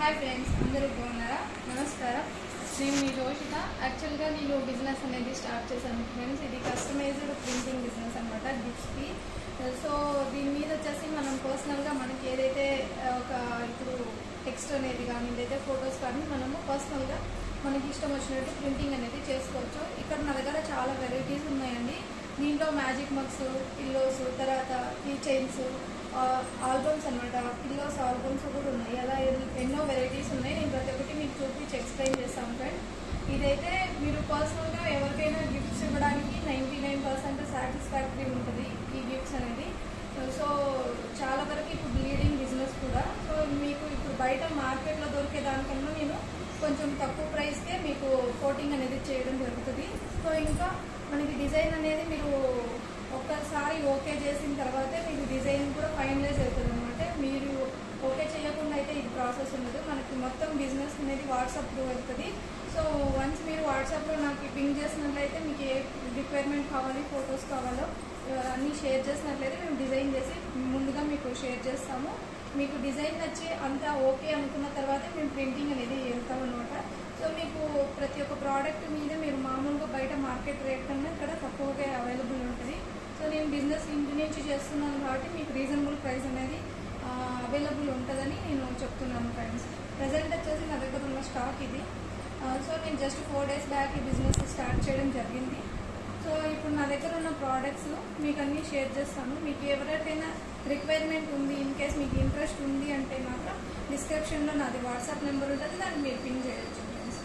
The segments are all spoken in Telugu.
హాయ్ ఫ్రెండ్స్ అందరూ బాగున్నారా నమస్కారం నేను మీ జోషిత యాక్చువల్గా నేను బిజినెస్ అనేది స్టార్ట్ చేశాను ఫ్రెండ్స్ ఇది కస్టమైజ్డ్ ప్రింటింగ్ బిజినెస్ అనమాట గిఫ్ట్స్కి సో దీని మీద వచ్చేసి మనం పర్సనల్గా మనకి ఏదైతే ఆ, ఒక ఇప్పుడు టెక్స్ట్ అనేది కానీ ఏదైతే ఫొటోస్ కానీ మనము పర్సనల్గా మనకి ఇష్టం వచ్చినట్టు ప్రింటింగ్ అనేది చేసుకోవచ్చు ఇక్కడ నా దగ్గర చాలా వెరైటీస్ ఉన్నాయండి దీంట్లో మ్యాజిక్ మగ్స్ పిల్లోస్ తర్వాత కీ చైన్స్ ఆల్బమ్స్ అనమాట పిల్లోస్ ఆల్బమ్స్ కూడా ఉన్నాయి అలా ఎన్- ఎన్నో వెరైటీస్ ఉన్నాయి నేను ప్రతి ఒక్కటి మీకు చూపించి ఎక్స్ప్లెయిన్ చేస్తాను ఫ్రెండ్ ఇదైతే మీరు పర్సనల్గా ఎవరికైనా గిఫ్ట్స్ ఇవ్వడానికి నైంటీ నైన్ పర్సెంట్ సాటిస్ఫాక్టరీ ఉంటుంది ఈ గిఫ్ట్స్ అనేది సో చాలా వరకు ఇప్పుడు బ్లీడింగ్ బిజినెస్ కూడా సో మీకు ఇప్పుడు బయట మార్కెట్లో దొరికే దానికన్నా నేను కొంచెం తక్కువ ప్రైస్కే మీకు కోటింగ్ అనేది చేయడం జరుగుతుంది సో ఇంకా మనకి డిజైన్ అనేది మీరు ఒక్కసారి ఓకే చేసిన తర్వాతే మీకు డిజైన్ కూడా ఫైనలైజ్ అవుతుంది అనమాట మీరు ఓకే చేయకుండా అయితే ఇది ప్రాసెస్ ఉండదు మనకి మొత్తం బిజినెస్ అనేది వాట్సాప్ త్రూ వెళ్తుంది సో వన్స్ మీరు వాట్సాప్లో నాకు పింక్ చేసినట్లయితే మీకు ఏ రిక్వైర్మెంట్ కావాలి ఫొటోస్ కావాలో ఆ, అన్నీ షేర్ చేసినట్లయితే మేము డిజైన్ చేసి ముందుగా మీకు షేర్ చేస్తాము మీకు డిజైన్ నచ్చి అంతా ఓకే అనుకున్న తర్వాత మేము ప్రింటింగ్ అనేది వెళ్తాం అనమాట సో మీకు ప్రతి ఒక్క ప్రోడక్ట్ మీద మీరు మామూలుగా బయట మార్కెట్ రేట్ కన్నా ఇక్కడ తక్కువగా అవైలబుల్ ఉంటుంది సో నేను బిజినెస్ ఇంటి నుంచి చేస్తున్నాను కాబట్టి మీకు రీజనబుల్ ప్రైస్ అనేది అవైలబుల్ ఉంటుందని నేను చెప్తున్నాను ఫ్రెండ్స్ ప్రజెంట్ వచ్చేసి నా దగ్గర ఉన్న స్టాక్ ఇది ఆ, సో నేను జస్ట్ ఫోర్ డేస్ బ్యాక్ ఈ బిజినెస్ స్టార్ట్ చేయడం జరిగింది సో ఇప్పుడు నా దగ్గర ఉన్న ప్రోడక్ట్స్ మీకు అన్నీ షేర్ చేస్తాను మీకు ఎవరికైనా రిక్వైర్మెంట్ ఉంది ఇన్ కేస్ మీకు ఇంట్రెస్ట్ ఉంది అంటే మాత్రం డిస్క్రిప్షన్లో నాది వాట్సాప్ నెంబర్ ఉంటుంది దాన్ని మీరు పిన్ చేయొచ్చు ఫ్రెండ్స్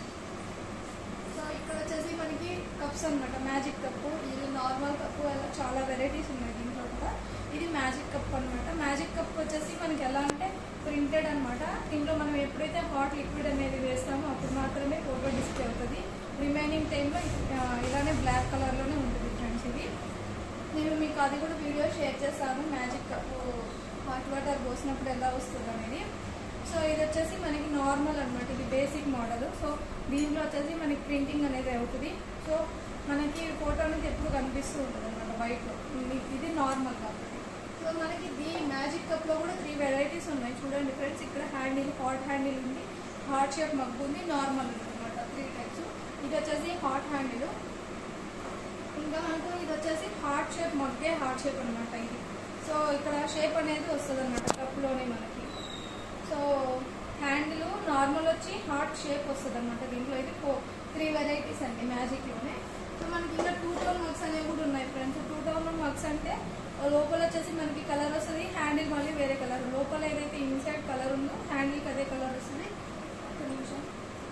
సో ఇక్కడ వచ్చేసి మనకి కప్స్ అన్నమాట మ్యాజిక్ కప్పు ఇది నార్మల్ కప్పు అలా చాలా వెరైటీస్ ఉన్నాయి దీంట్లో కూడా ఇది మ్యాజిక్ కప్ అన్నమాట మ్యాజిక్ కప్ వచ్చేసి మనకి ఎలా అంటే ప్రింటెడ్ అన్నమాట దీంట్లో మనం ఎప్పుడైతే హాట్ లిక్విడ్ అనేది వేస్తామో అప్పుడు మాత్రమే ఫోటో డిస్ప్లే అవుతుంది రిమైనింగ్ టైంలో ఇలానే బ్లాక్ కలర్లోనే ఉంటుంది ఫ్రెండ్స్ ఇది నేను మీకు అది కూడా వీడియో షేర్ చేస్తాను మ్యాజిక్ కప్ హాట్ వాటర్ పోసినప్పుడు ఎలా వస్తుంది అనేది సో ఇది వచ్చేసి మనకి నార్మల్ అన్నమాట ఇది బేసిక్ మోడల్ సో దీంట్లో వచ్చేసి మనకి ప్రింటింగ్ అనేది అవుతుంది సో మనకి ఫోటో అనేది ఎప్పుడు కనిపిస్తూ ఉంటుంది అనమాట వైట్లో ఇది నార్మల్ కాబట్టి సో మనకి ది మ్యాజిక్ కప్లో కూడా త్రీ వెరైటీస్ ఉన్నాయి చూడండి ఫ్రెండ్స్ ఇక్కడ హ్యాండిల్ హాట్ హ్యాండిల్ ఉంది హాట్ షేప్ మగ్గు ఉంది నార్మల్ ఉంది అనమాట త్రీ టైప్స్ ఇది వచ్చేసి హాట్ హ్యాండిల్ ఇంకా మనకు ఇది వచ్చేసి హార్ట్ షేప్ మగ్గే హార్ట్ షేప్ అనమాట ఇది సో ఇక్కడ షేప్ అనేది వస్తుంది అనమాట కప్లోనే మనకి సో హ్యాండిల్ నార్మల్ వచ్చి హార్ట్ షేప్ వస్తుంది అనమాట దీంట్లో అయితే ఫో త్రీ వెరైటీస్ అండి మ్యాజిక్లోనే సో మనకి ఇంకా టూ టోన్ మగ్స్ అనేవి కూడా ఉన్నాయి ఫ్రెండ్స్ టూ టోన్ మగ్స్ అంటే లోపల వచ్చేసి మనకి కలర్ వస్తుంది హ్యాండిల్ మళ్ళీ వేరే కలర్ లోపల ఏదైతే ఇన్సైడ్ కలర్ ఉందో హ్యాండిల్కి అదే కలర్ వస్తుంది ఒక నిమిషం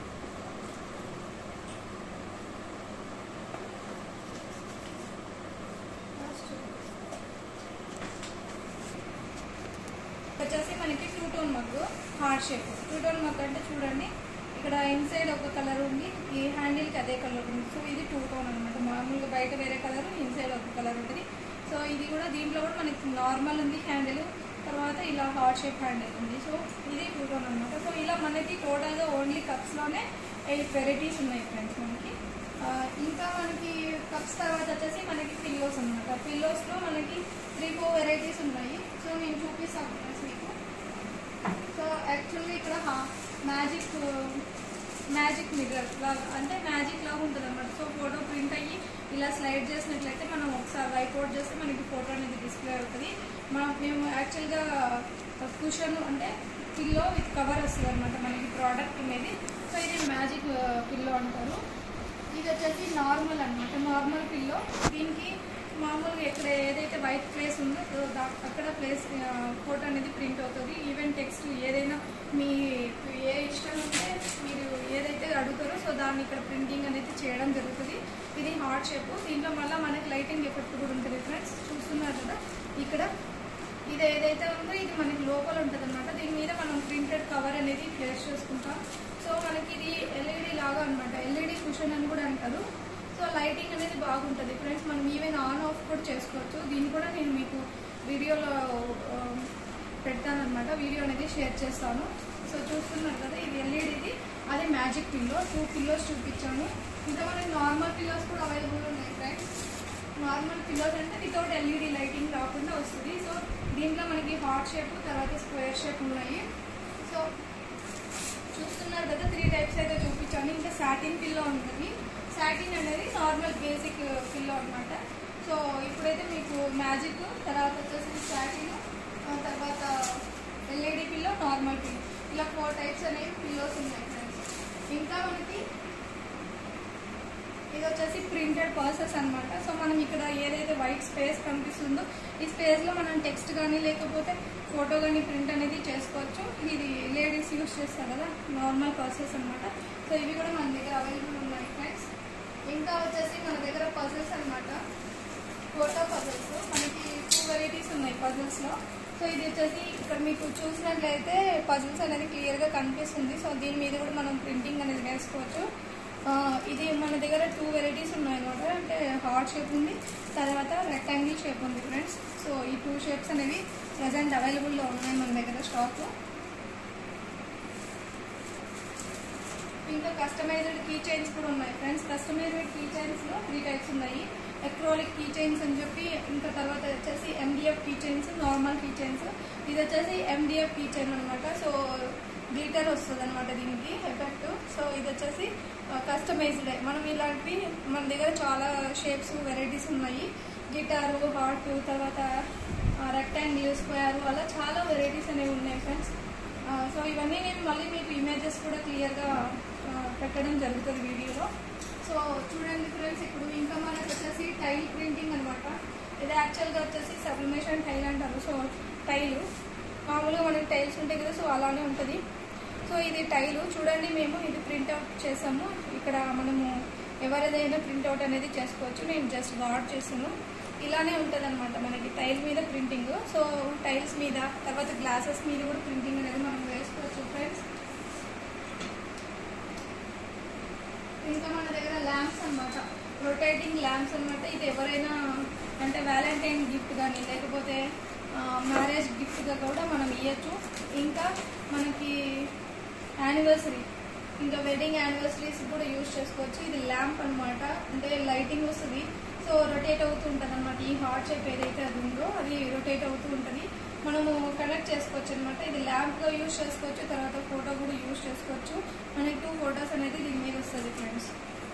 వచ్చేసి మనకి two tone mug heart shape two tone mug అంటే చూడండి ఇక్కడ ఇన్సైడ్ ఒక కలర్ ఉంది ఈ హ్యాండిల్కి అదే కలర్ ఉంది సో ఇది టూ టోన్ అనమాట మామూలుగా బయట వేరే కలర్ ఇన్సైడ్ ఒక కలర్ ఉంటుంది సో ఇది కూడా దీంట్లో కూడా మనకి నార్మల్ ఉంది హ్యాండిల్ తర్వాత ఇలా హార్ట్ షేప్ హ్యాండిల్ ఉంది సో ఇది టూ టోన్ అనమాట సో ఇలా మనకి టోటల్గా ఓన్లీ కప్స్లోనే ఎయిట్ వెరైటీస్ ఉన్నాయి ఫ్రెండ్స్ మనకి ఆ, ఇంకా మనకి కప్స్ తర్వాత వచ్చేసి మనకి పిల్లోస్ అనమాట పిల్లోస్లో మనకి త్రీ ఫోర్ వెరైటీస్ ఉన్నాయి సో నేను చూపిస్తాను ఫ్రెండ్స్ మీకు సో యాక్చువల్లీ ఇక్కడ మ్యాజిక్ మ్యాజిక్ మిర్రర్ లాగా అంటే మ్యాజిక్ లాగా ఉంటుంది అనమాట సో ఫోటో ప్రింట్ అయ్యి ఇలా స్లైడ్ చేసినట్లయితే మనం ఒకసారి వైట్ అవుట్ చేస్తే మనకి ఫోటో అనేది డిస్ప్లే అవుతుంది మనం మేము యాక్చువల్గా కుషన్ అంటే పిల్లో విత్ కవర్ వస్తుంది అనమాట మనకి ప్రోడక్ట్ అనేది సో ఇది మ్యాజిక్ పిల్లో అంటారు ఇది వచ్చేసి నార్మల్ అన్నమాట నార్మల్ పిల్లో దీనికి మామూలుగా ఇక్కడ ఏదైతే వైట్ ప్లేస్ ఉందో సో దా- అక్కడ ప్లేస్ ఫోటో అనేది ప్రింట్ అవుతుంది ఈవెన్ టెక్స్ట్ ఏదైనా మీ ఏ ఇష్టం ఉంటే మీరు ఏదైతే అడుగుతారో సో దాన్ని ఇక్కడ ప్రింటింగ్ అనేది చేయడం జరుగుతుంది ఇది హార్ట్ షేప్ దీంట్లో మళ్ళీ మనకి లైటింగ్ ఎఫెక్ట్ కూడా ఉంటుంది ఫ్రెండ్స్ చూస్తున్నారు కదా ఇక్కడ ఇది ఏదైతే ఉందో ఇది మనకి లోపల ఉంటుంది అనమాట దీని మీద మనం ప్రింటెడ్ కవర్ అనేది ప్లేస్ చేసుకుంటాం సో మనకి ఇది ఎల్ఈడి లాగా అనమాట ఎల్ఈడి కుషన్ అని కూడా అంటారు సో లైటింగ్ అనేది బాగుంటుంది ఫ్రెండ్స్ మనం ఈవెన్ ఆన్ ఆఫ్ కూడా చేసుకోవచ్చు దీన్ని కూడా నేను మీకు వీడియోలో ఆ, పెడతానమాట వీడియో అనేది షేర్ చేస్తాను సో చూస్తున్నారు కదా ఇది ఎల్ఈడిది అది మ్యాజిక్ పిల్లో టూ పిల్లోస్ చూపించాను ఇంకా మనకి నార్మల్ పిల్లోస్ కూడా అవైలబుల్ ఉన్నాయి ఫ్రెండ్స్ నార్మల్ పిల్లోస్ అంటే వితౌట్ ఎల్ఈడి లైటింగ్ రాకుండా వస్తుంది సో దీంట్లో మనకి హార్ట్ షేప్ తర్వాత స్క్వేర్ షేప్ ఉన్నాయి సో అయితే చూపించాను ఇంకా సాటిన్ పిల్లో ఉంటుంది సాటిన్ అనేది నార్మల్ బేసిక్ పిల్లో అన్నమాట సో ఇప్పుడైతే మీకు మ్యాజిక్ తర్వాత వచ్చేసి సాటిన్ తర్వాత ఎల్ఈడి పిల్లో నార్మల్ పిల్లో ఇలా ఫోర్ టైప్స్ అనేవి పిల్లోస్ ఉన్నాయి ఫ్రెండ్స్ ఇంకా మనకి ఇది వచ్చేసి ప్రింటెడ్ పర్సెస్ అన్నమాట సో మనం ఇక్కడ ఏదైతే వైట్ స్పేస్ కనిపిస్తుందో ఈ స్పేస్లో మనం టెక్స్ట్ కానీ లేకపోతే ఫోటో కానీ ప్రింట్ అనేది చేసుకోవచ్చు ఇది లేడీస్ యూస్ చేస్తారు కదా నార్మల్ పర్సెస్ అన్నమాట సో ఇవి కూడా మన దగ్గర అవైలబుల్ ఉన్నాయి ఫ్రెండ్స్ ఇంకా వచ్చేసి మన దగ్గర పజిల్స్ అన్నమాట ఫోటో పజిల్స్ మనకి టూ వెరైటీస్ ఉన్నాయి పజిల్స్లో సో ఇది వచ్చేసి ఇక్కడ మీకు చూసినట్లయితే పజిల్స్ అనేది క్లియర్గా కనిపిస్తుంది సో దీని మీద కూడా మనం ప్రింటింగ్ అనేది వేసుకోవచ్చు ఆ, ఇది మన దగ్గర టూ వెరైటీస్ ఉన్నాయి అనమాట అంటే హార్ట్ షేప్ ఉంది తర్వాత రెక్టాంగిల్ షేప్ ఉంది ఫ్రెండ్స్ సో ఈ టూ షేప్స్ అనేవి ప్రజెంట్ అవైలబుల్లో ఉన్నాయి మన దగ్గర స్టాక్ ఇంకా కస్టమైజ్డ్ కీ చైన్స్ కూడా ఉన్నాయి ఫ్రెండ్స్ కస్టమైజ్డ్ కీ చైన్స్లో త్రీ టైప్స్ ఉన్నాయి ఎక్రోలిక్ కీ చైన్స్ అని చెప్పి ఇంకా తర్వాత వచ్చేసి MDF key chains normal key chains ఇది వచ్చేసి ఎండిఎఫ్ కీ చైన్ అనమాట సో గ్లిటర్ వస్తుంది అనమాట దీనికి ఎఫెక్ట్ సో ఇది వచ్చేసి కస్టమైజ్డ్ మనం ఇలాంటివి మన దగ్గర చాలా షేప్స్ వెరైటీస్ ఉన్నాయి గిటారు హార్ట్ తర్వాత రెక్టాంగిల్ స్క్వేర్ అలా చాలా వెరైటీస్ అనేవి ఉన్నాయి ఫ్రెండ్స్ సో ఇవన్నీ నేను మళ్ళీ మీకు ఇమేజెస్ కూడా క్లియర్గా పెట్టడం జరుగుతుంది వీడియోలో సో చూడండి ఫ్రెండ్స్ ఇప్పుడు ఇంకా మనకు వచ్చేసి టైల్ ప్రింటింగ్ అనమాట ఇది యాక్చువల్గా వచ్చేసి సబ్లిమేషన్ టైల్ అంటారు సో టైలు మామూలుగా మనకి టైల్స్ ఉంటాయి కదా సో అలానే ఉంటుంది సో ఇది టైలు చూడండి మేము ఇది ప్రింట్అవుట్ చేసాము ఇక్కడ మనము ఎవరిదైనా ప్రింట్అవుట్ అనేది చేసుకోవచ్చు నేను జస్ట్ గాడ్ చేసాను ఇలానే ఉంటుంది అనమాట మనకి టైల్ మీద ప్రింటింగ్ సో టైల్స్ మీద తర్వాత గ్లాసెస్ మీద కూడా ప్రింటింగ్ అనేది మనం వేసుకోవచ్చు ఫ్రెండ్స్ ఇంకా మన దగ్గర ల్యాంప్స్ అన్నమాట రొటేటింగ్ ల్యాంప్స్ అన్నమాట ఇది ఎవరైనా అంటే వ్యాలంటైన్ గిఫ్ట్ కానీ లేకపోతే మ్యారేజ్ గిఫ్ట్గా కూడా మనం ఇవ్వచ్చు ఇంకా మనకి యానివర్సరీ ఇంకా వెడ్డింగ్ యానివర్సరీస్ కూడా యూజ్ చేసుకోవచ్చు ఇది ల్యాంప్ అన్నమాట అంటే లైటింగ్ వస్తుంది సో రొటేట్ అవుతూ ఉంటుంది అనమాట ఈ హార్ట్ షేప్ ఏదైతే అది ఉందో అది రొటేట్ అవుతూ ఉంటుంది మనము కనెక్ట్ చేసుకోవచ్చు అనమాట ఇది ల్యాంప్గా యూజ్ చేసుకోవచ్చు తర్వాత ఫోటో కూడా యూజ్ చేసుకోవచ్చు మనకి టూ ఫొటోస్ అనేది దీని మీద వస్తుంది ఫ్రెండ్స్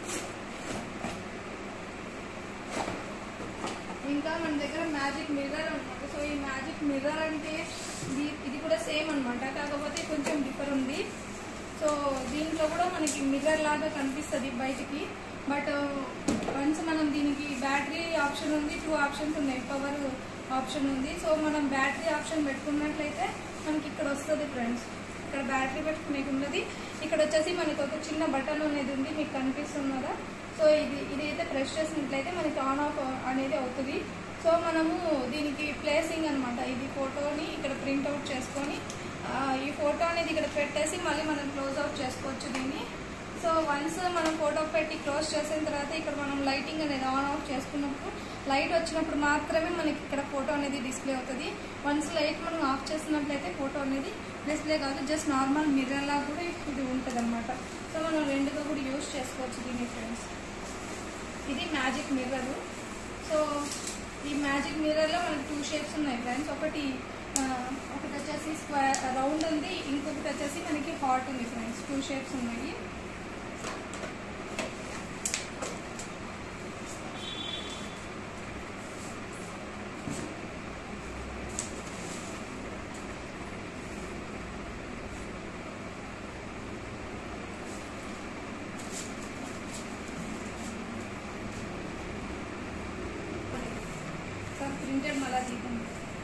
ఇంకా మన దగ్గర మ్యాజిక్ మిర్రర్ అనమాట సో ఈ మ్యాజిక్ మిర్రర్ అంటే ఇది ఇది కూడా సేమ్ అనమాట కాకపోతే కొంచెం డిఫర్ ఉంది సో దీంట్లో కూడా మనకి మిర్రర్ లాగా కనిపిస్తుంది బయటికి బట్ వన్స్ మనం దీనికి బ్యాటరీ ఆప్షన్ ఉంది టూ ఆప్షన్స్ ఉన్నాయి పవర్ ఆప్షన్ ఉంది సో మనం బ్యాటరీ ఆప్షన్ పెట్టుకున్నట్లయితే మనకి ఇక్కడ వస్తుంది ఫ్రెండ్స్ ఇక్కడ బ్యాటరీ పెట్టుకునేది ఉన్నది ఇక్కడ వచ్చేసి మనకి ఒక చిన్న బటన్ అనేది ఉంది మీకు కనిపిస్తున్నదా సో ఇది ఇది అయితే ప్రెస్ చేసినట్లయితే మనకి ఆన్ ఆఫ్ అనేది అవుతుంది సో మనము దీనికి ప్లేసింగ్ అనమాట ఇది ఫోటోని ఇక్కడ ప్రింట్ అవుట్ చేసుకొని ఆ, ఈ ఫోటో అనేది ఇక్కడ పెట్టేసి మళ్ళీ మనం క్లోజ్ అవుట్ చేసుకోవచ్చు దీన్ని సో వన్స్ మనం ఫోటో పెట్టి క్లోజ్ చేసిన తర్వాత ఇక్కడ మనం లైటింగ్ అనేది ఆన్ ఆఫ్ చేసుకున్నప్పుడు లైట్ వచ్చినప్పుడు మాత్రమే మనకి ఇక్కడ ఫోటో అనేది డిస్ప్లే అవుతుంది వన్స్ లైట్ మనం ఆఫ్ చేసినట్లయితే ఫోటో అనేది డిస్ప్లే కాదు జస్ట్ నార్మల్ మిర్రర్ లా కూడా ఇది ఉంటుంది అనమాట సో మనం రెండుగా కూడా యూజ్ చేసుకోవచ్చు దీన్ని ఫ్రెండ్స్ ఇది మ్యాజిక్ మిర్రర్ సో ఈ మ్యాజిక్ మిర్రర్లో మనకి టూ షేప్స్ ఉన్నాయి ఫ్రెండ్స్ ఒకటి ఆ, ఒకటి వచ్చేసి స్క్వేర్ రౌండ్ ఉంది ఇంకొకటి వచ్చేసి మనకి హాట్ ఉంది ఫ్రెండ్స్ టూ షేప్స్ ఉన్నాయి ప్రింటెడ్ మళ్ళా దీపం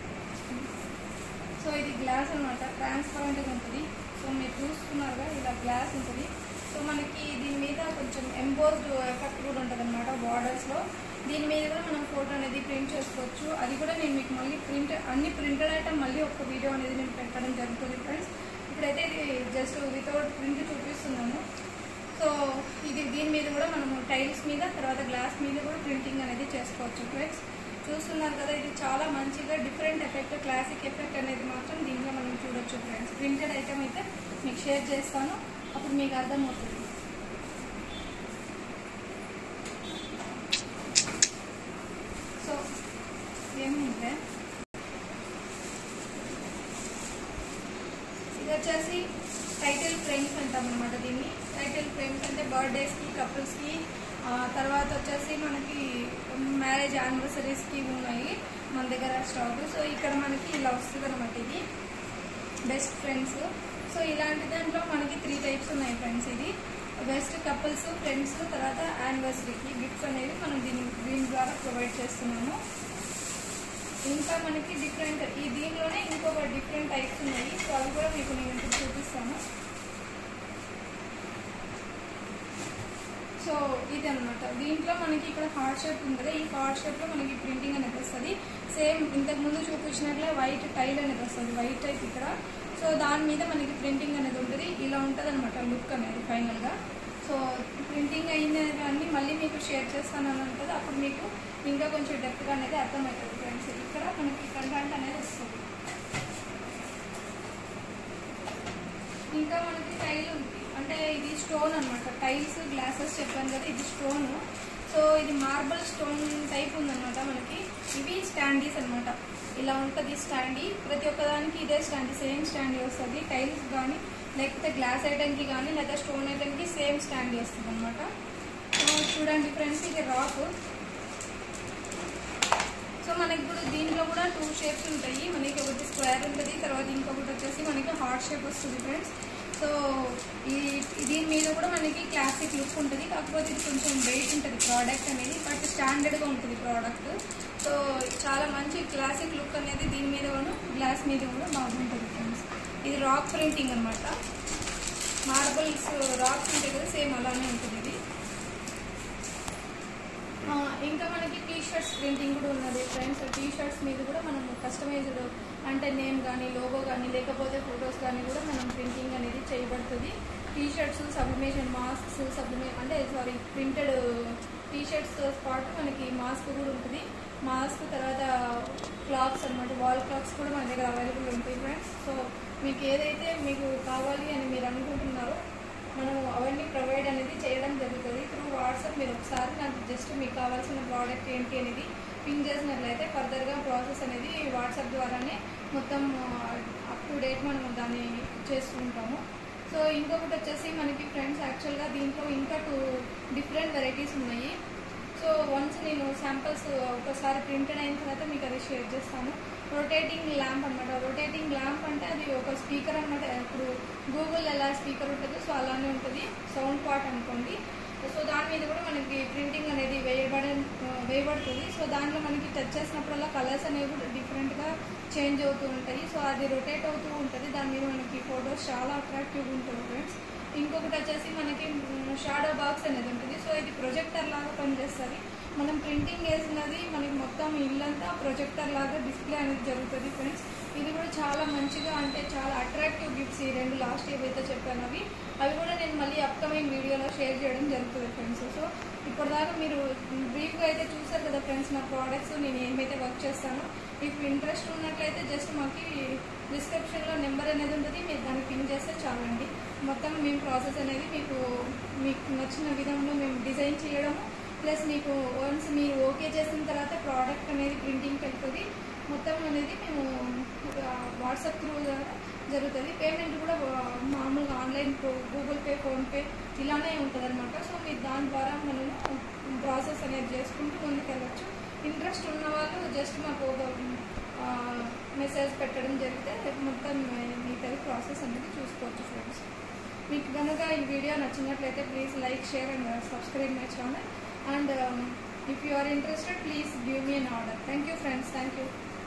సో ఇది గ్లాస్ అనమాట ట్రాన్స్పరెంట్గా ఉంటుంది సో మీరు చూస్తున్నారుగా ఇలా గ్లాస్ ఉంటుంది సో మనకి దీని మీద కొంచెం ఎంబోజ్డ్ ఎఫెక్ట్ కూడా ఉంటుంది అనమాట బార్డర్స్లో దీని మీద కూడా మనం ఫోటో అనేది ప్రింట్ చేసుకోవచ్చు అది కూడా నేను మీకు మళ్ళీ ప్రింట్ అన్ని ప్రింటెడ్ ఐటమ్ మళ్ళీ ఒక వీడియో అనేది నేను పెట్టడం జరుగుతుంది ఫ్రెండ్స్ ఇప్పుడైతే ఇది జస్ట్ వితౌట్ ప్రింట్ చూపిస్తున్నాను సో ఇది దీని మీద కూడా మనము టైల్స్ మీద తర్వాత గ్లాస్ మీద కూడా ప్రింటింగ్ అనేది చేసుకోవచ్చు ఫ్రెండ్స్ చూస్తున్నారు కదా ఇది చాలా మంచిగా డిఫరెంట్ ఎఫెక్ట్ క్లాసిక్ ఎఫెక్ట్ అనేది మాత్రం దీంట్లో మనం చూడొచ్చు ఫ్రెండ్స్ ప్రింటెడ్ ఐటమ్ అయితే మీకు షేర్ చేస్తాను అప్పుడు మీకు అర్థమవుతుంది సో ఏమంటే ఇది వచ్చేసి టైటిల్ ఫ్రేమ్స్ అంటాం అనమాట దీన్ని టైటిల్ ఫ్రేమ్స్ అంటే బర్త్డేస్కి కపుల్స్కి తర్వాత వచ్చేసి మనకి మ్యారేజ్ యానివర్సరీస్కి ఉన్నాయి మన దగ్గర స్టాక్ సో ఇక్కడ మనకి ఇలా వస్తుంది అనమాట ఇది బెస్ట్ ఫ్రెండ్స్ సో ఇలాంటి దాంట్లో మనకి త్రీ టైప్స్ ఉన్నాయి ఫ్రెండ్స్ ఇది బెస్ట్ కపుల్స్ ఫ్రెండ్స్ తర్వాత యానివర్సరీకి గిఫ్ట్స్ అనేవి మనం దీని దీని ద్వారా ప్రొవైడ్ చేస్తున్నాము ఇంకా మనకి డిఫరెంట్ ఈ దీనిలోనే ఇంకొక డిఫరెంట్ టైప్స్ ఉన్నాయి సో అవి కూడా మీకు నేను ఇప్పుడు చూపిస్తాను సో ఇది అనమాట దీంట్లో మనకి ఇక్కడ హార్ట్ షేప్ ఉంటుంది ఈ హార్ట్ షేప్లో మనకి ప్రింటింగ్ అనేది వస్తుంది సేమ్ ఇంతకు ముందు చూపించినట్లే వైట్ టైల్ అనేది వస్తుంది వైట్ టైప్ ఇక్కడ సో దాని మీద మనకి ప్రింటింగ్ అనేది ఉంటుంది ఇలా ఉంటుంది అనమాట లుక్ అనేది ఫైనల్గా సో ప్రింటింగ్ అయింది అన్ని మళ్ళీ మీకు షేర్ చేస్తాను అని ఉంటుంది అప్పుడు మీకు ఇంకా కొంచెం డెప్త్గా అనేది అర్థమవుతుంది ఫ్రెండ్స్ ఇక్కడ మనకి కంటెంట్ అనేది వస్తుంది ఇంకా మనకి టైల్ ఉంది అంటే ఇది స్టోన్ అనమాట టైల్స్ గ్లాసెస్ చెప్పాను కదా ఇది స్టోన్ సో ఇది మార్బల్ స్టోన్ టైప్ ఉందన్నమాట మనకి ఇవి స్టాండీస్ అనమాట ఇలా ఉంటుంది స్టాండీ ప్రతి ఒక్కదానికి ఇదే స్టాండీ సేమ్ స్టాండీ వస్తుంది టైల్స్ కానీ లేకపోతే గ్లాస్ ఐటమ్కి కానీ లేదా స్టోన్ ఐటమ్కి సేమ్ స్టాండీ వస్తుంది అనమాట చూడండి ఫ్రెండ్స్ ఇది రాక్ సో మనకి ఇప్పుడు దీంట్లో కూడా టూ షేప్స్ ఉంటాయి మనకి ఒకటి స్క్వేర్ ఉంటుంది తర్వాత ఇంకొకటి వచ్చేసి మనకి హార్ట్ షేప్ వస్తుంది ఫ్రెండ్స్ సో ఈ దీని మీద కూడా మనకి క్లాసిక్ లుక్ ఉంటుంది కాకపోతే ఇది కొంచెం వెయిట్ ఉంటుంది ప్రోడక్ట్ అనేది బట్ స్టాండర్డ్గా ఉంటుంది ప్రోడక్ట్ సో చాలా మంచి క్లాసిక్ లుక్ అనేది దీని మీద కూడా గ్లాస్ మీద కూడా బాగుంటుంది ఫ్రెండ్స్ ఇది రాక్ ప్రింటింగ్ అనమాట మార్బల్స్ రాక్స్ ఉంటాయి కదా సేమ్ అలానే ఉంటుంది ఇది ఆ, ఇంకా మనకి టీ షర్ట్స్ ప్రింటింగ్ కూడా ఉన్నది ఫ్రెండ్స్ టీ షర్ట్స్ మీద కూడా మనం కస్టమైజ్డ్ అంటే నేమ్ కానీ లోగో కానీ లేకపోతే ఫొటోస్ కానీ కూడా మనం ప్రింటింగ్ అనేది చేయబడుతుంది T shirts sublimation masks sublime అంటే సారీ ప్రింటెడ్ టీ షర్ట్స్ పాటు మనకి మాస్క్ కూడా ఉంటుంది మాస్క్ తర్వాత క్లాత్స్ అన్నమాట వాల్ క్లాత్స్ కూడా మన దగ్గర అవైలబుల్ ఉంటాయి ఫ్రెండ్స్ సో మీకు ఏదైతే మీకు కావాలి అని మీరు అనుకుంటున్నారో మనం అవన్నీ ప్రొవైడ్ అనేది చేయడం జరుగుతుంది త్రూ వాట్సాప్ మీరు ఒకసారి నాకు జస్ట్ మీకు కావాల్సిన ప్రోడక్ట్ ఏంటి అనేది పిన్ చేసినట్లయితే ఫర్దర్గా ప్రాసెస్ అనేది వాట్సాప్ ద్వారానే మొత్తం అప్ టు డేట్ మనం దాన్ని చేసుకుంటాము సో ఇంకొకటి వచ్చేసి మనకి ఫ్రెండ్స్ యాక్చువల్గా దీంట్లో ఇంకా టూ డిఫరెంట్ వెరైటీస్ ఉన్నాయి సో వన్స్ నేను శాంపిల్స్ ఒకసారి ప్రింటెడ్ అయిన తర్వాత మీకు అది షేర్ చేస్తాను రొటేటింగ్ ల్యాంప్ అనమాట రొటేటింగ్ ల్యాంప్ అంటే అది ఒక స్పీకర్ అనమాట ఇప్పుడు గూగుల్ ఎలా స్పీకర్ ఉంటుందో సో అలానే ఉంటుంది సౌండ్ పార్ట్ అనుకోండి సో దాని మీద కూడా మనకి ప్రింటింగ్ అనేది వేయబడ వేయబడుతుంది సో దాంట్లో మనకి టచ్ చేసినప్పుడల్లా కలర్స్ అనేవి కూడా డిఫరెంట్గా చేంజ్ అవుతూ ఉంటాయి సో అది రొటేట్ అవుతూ ఉంటుంది దాని మీద మనకి ఫొటోస్ చాలా అట్రాక్టివ్గా ఉంటుంది ఫ్రెండ్స్ ఇంకొకటి వచ్చేసి మనకి షాడో బాక్స్ అనేది ఉంటుంది సో ఇది ప్రొజెక్టర్ లాగా పనిచేస్తుంది మనం ప్రింటింగ్ వేసినది మనకి మొత్తం ఇల్లంతా ప్రొజెక్టర్ లాగా డిస్ప్లే అనేది జరుగుతుంది ఫ్రెండ్స్ ఇది కూడా చాలా మంచిగా అంటే చాలా అట్రాక్టివ్ గిఫ్ట్స్ ఈ రెండు లాస్ట్ ఏవైతే చెప్పాను అవి అవి కూడా నేను మళ్ళీ అప్కమింగ్ వీడియోలో షేర్ చేయడం జరుగుతుంది ఫ్రెండ్స్ సో ఇప్పటిదాకా మీరు బ్రీఫ్గా అయితే చూసారు కదా ఫ్రెండ్స్ నా ప్రోడక్ట్స్ నేను ఏమైతే వర్క్ చేస్తానో మీకు ఇంట్రెస్ట్ ఉన్నట్లయితే జస్ట్ మాకు డిస్క్రిప్షన్లో నెంబర్ అనేది ఉంటుంది మీరు దాన్ని పిన్ చేస్తే చాలండి మొత్తం మేము ప్రాసెస్ అనేది మీకు మీకు నచ్చిన విధంలో మేము డిజైన్ చేయడము ప్లస్ మీకు వన్స్ మీరు ఓకే చేసిన తర్వాత ప్రోడక్ట్ అనేది ప్రింటింగ్కి వెళ్తుంది మొత్తం అనేది మేము వాట్సాప్ త్రూ ద్వారా జరుగుతుంది పేమెంట్ కూడా వా- మామూలుగా ఆన్లైన్ గూగుల్ పే ఫోన్పే ఇలానే ఉంటుంది అనమాట సో మీరు దాని ద్వారా మనము ప్రాసెస్ అనేది చేసుకుంటూ ముందుకెళ్ళచ్చు ఇంట్రెస్ట్ ఉన్న వాళ్ళు జస్ట్ మాకు ఒక మెసేజ్ పెట్టడం జరిగితే మొత్తం మిగతా ప్రాసెస్ అనేది చూసుకోవచ్చు ఫ్రెండ్స్ మీకు కనుక ఈ వీడియో నచ్చినట్లయితే please like share and subscribe my channel and if you are interested please give me an order thank you friends thank you